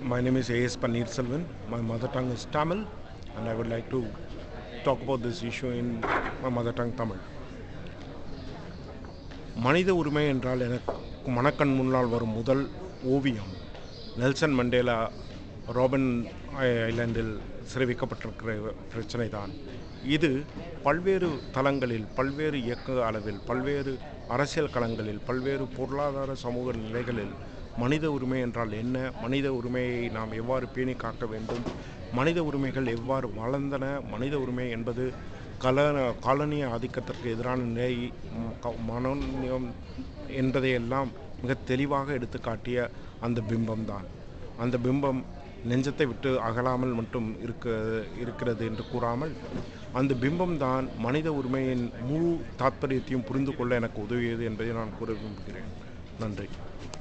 My name is A.S. Paneer Selvan. My mother tongue is Tamil, and I would like to talk about this issue in my mother tongue Tamil. மனித உரிமை என்றால் எனக்கு மனக்கண் முன்னால் வரும் முதல் ஓவியம் Nelson Mandela robin ஐலாண்டில் சிறை வைக்கப்பட்டிருக்கிற பிரச்சனை தான் இது பல்வேறு தளங்களில் பல்வேறு இயக்க அளவில் பல்வேறு அரசியல் களங்களில் பல்வேறு பொருளாதார சமூக நிலைகளில் மனித உரிமை என்றால் என்ன மனித உரிமையை நாம் எவ்வாறு பேணி காக்க வேண்டும் மனித உரிமைகள் எவ்வாறு வளர்ந்தன மனித உரிமை என்பது கல காலனிய ஆதிக்கத்திற்கு எதிரான நிலை ம், க- மனோன்யம் என்பதையெல்லாம் மிக தெளிவாக எடுத்து காட்டிய அந்த பிம்பம்தான் அந்த பிம்பம் நெஞ்சத்தை விட்டு அகலாமல் மட்டும் இருக்க இருக்கிறது என்று கூறாமல் அந்த பிம்பம்தான் மனித உரிமையின் முழு தாத்பரியத்தையும் புரிந்து கொள்ள எனக்கு உதவியது என்பதை நான் கூற விரும்புகிறேன் நன்றி